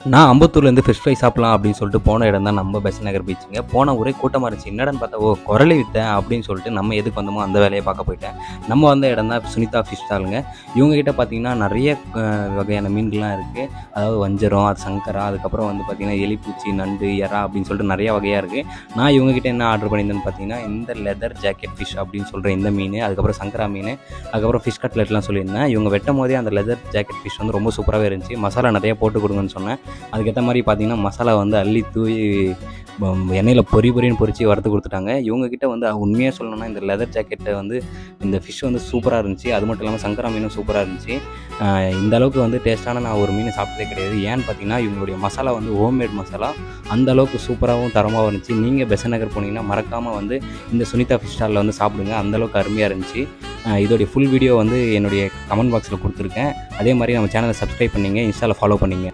நான் அம்பத்தூர்லேருந்து fish fry சாப்பிடலாம் அப்படின்னு சொல்லிட்டு போன இடம் தான் நம்ம பெசன் நகர் பீச்சுங்க போன ஒரே கூட்டமாக இருந்துச்சு என்னடான்னு பார்த்தா ஓ குரலை வித்தேன் அப்படின்னு சொல்லிட்டு நம்ம எதுக்கு வந்தோமோ அந்த வேலையை பார்க்க போயிட்டேன் நம்ம வந்த இடம் தான் சுனிதா ஃபிஷ் ஸ்டாலுங்க இவங்க கிட்ட பார்த்தீங்கன்னா நிறைய அஹ், வகையான மீன்கள்லாம் இருக்குது அதாவது வஞ்சரம் அது சங்கரா அதுக்கப்புறம் வந்து பார்த்தீங்கன்னா எலிப்பூச்சி நண்டு எறா அப்படின்னு சொல்லிட்டு நிறைய வகையாக இருக்குது நான் இவங்க கிட்ட என்ன ஆர்டர் பண்ணியிருந்தேன்னு பார்த்தீங்கன்னா இந்த லெதர் ஜாக்கெட் ஃபிஷ் அப்படின்னு சொல்கிற இந்த மீன் அதுக்கப்புறம் சங்கரா மீன் அதுக்கப்புறம் ஃபிஷ் கட்லெட்லாம் சொல்லியிருந்தேன் இவங்க வெட்டும் போதே அந்த லெதர் ஜாக்கெட் ஃபிஷ் வந்து ரொம்ப சூப்பராகவே இருந்துச்சு மசாலா நிறைய போட்டு கொடுங்கன்னு சொன்னேன் அதுக்கேற்ற மாதிரி பார்த்தீங்கன்னா மசாலா வந்து அள்ளி தூவி எண்ணெயில் பொறி பொரின்னு பொரிச்சு வறுத்து கொடுத்துட்டாங்க இவங்க கிட்ட வந்து உண்மையாக சொல்லணும்னா இந்த லெதர் ஜாக்கெட்டை வந்து இந்த ஃபிஷ் வந்து சூப்பராக இருந்துச்சு அது மட்டும் இல்லாமல் சங்கரா மீனும் சூப்பராக இருந்துச்சு ஆஹ் இந்த அளவுக்கு வந்து டேஸ்ட்டான நான் ஒரு மீன் சாப்பிட்டதே கிடையாது ஏன்னு பார்த்தீங்கன்னா இவங்களுடைய மசாலா வந்து ஹோம்மேட் மசாலா அந்த அளவுக்கு சூப்பராகவும் தரமாகவும் இருந்துச்சு நீங்கள் பெசன் நகர் போனீங்கன்னா மறக்காமல் வந்து இந்த சுனிதா ஃபிஷ் ஸ்டாலில் வந்து சாப்பிடுங்க அந்த அளவுக்கு அருமையாக இருந்துச்சு ஆஹ் இதோடைய ஃபுல் வீடியோ வந்து என்னுடைய கமெண்ட் பாக்ஸில் கொடுத்துருக்கேன் அதே மாதிரி நம்ம சேனலை சப்ஸ்கிரைப் பண்ணீங்க இன்ஸ்டாவில் ஃபாலோ பண்ணீங்க